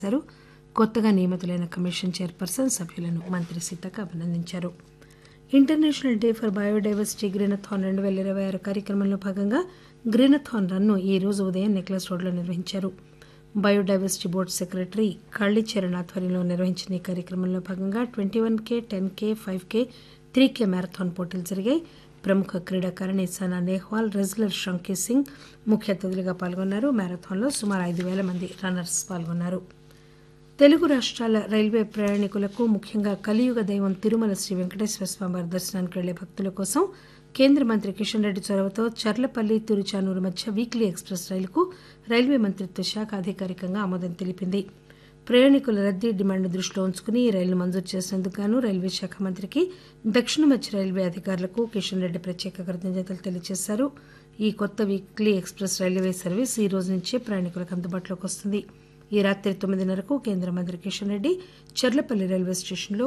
చేశారు కొత్తగా నియమితులైన కమిషన్ చైర్పర్సన్ సభ్యులను మంత్రి సీతక్క అభినందించారు international day for biodiversity greenathon రెండు పేల ఇరవై ఆరు కార్యక్రమంలో భాగంగా గ్రీనథాన్ రన్ను ఈ రోజు ఉదయం నెక్లెస్ రోడ్లో నిర్వహించారు బయోడైవర్సిటీ బోర్డు సెక్రటరీ కళ్లిచరణ్ ఆధ్వర్యంలో నిర్వహించిన ఈ కార్యక్రమంలో భాగంగా twenty one K ten K five K three K marathon పోటీలు జరిగాయి ప్రముఖ క్రీడాకారిణి సనా నెహ్వాల్ రెజ్లర్ షంకీ సింగ్ ముఖ్య అతిథులుగా పాల్గొన్నారు మ్యారథాన్లో సుమారు ఐదు పేల మంది రన్నర్స్ పాల్గొన్నారు తెలుగు రాష్ట్రాల రైల్వే ప్రయాణికులకు ముఖ్యంగా కలియుగ దైవం తిరుమల శ్రీ వెంకటేశ్వర స్వామివారి దర్శనానికి వెళ్లే భక్తుల కోసం కేంద్ర మంత్రి కిషన్ రెడ్డి చొరవతో చర్లపల్లి తిరుచానూరు మధ్య వీక్లీ ఎక్స్ప్రెస్ రైలుకు రైల్వే మంత్రిత్వ శాఖ అధికారికంగా ఆమోదం తెలిపింది ప్రయాణికుల రద్దీ డిమాండ్ దృష్టిలో ఉంచుకుని ఈ రైలును మంజూరు చేసినందుకు గాను రైల్వే శాఖ మంత్రికి దక్షిణ మధ్య రైల్వే అధికారులకు కిషన్ రెడ్డి ప్రత్యేక కృతజ్ఞతలు తెలియజేశారు ఈ కొత్త వీక్లీ ఎక్స్ప్రెస్ రైల్వే సర్వీస్ ఈ రోజు నుంచే ప్రయాణికులకు అందుబాటులోకి వస్తుంది ఈ రాత్రి తొమ్మిదిన్నరకు కేంద్ర మంత్రి కిషన్ రెడ్డి చర్లపల్లి రైల్వే స్టేషన్లో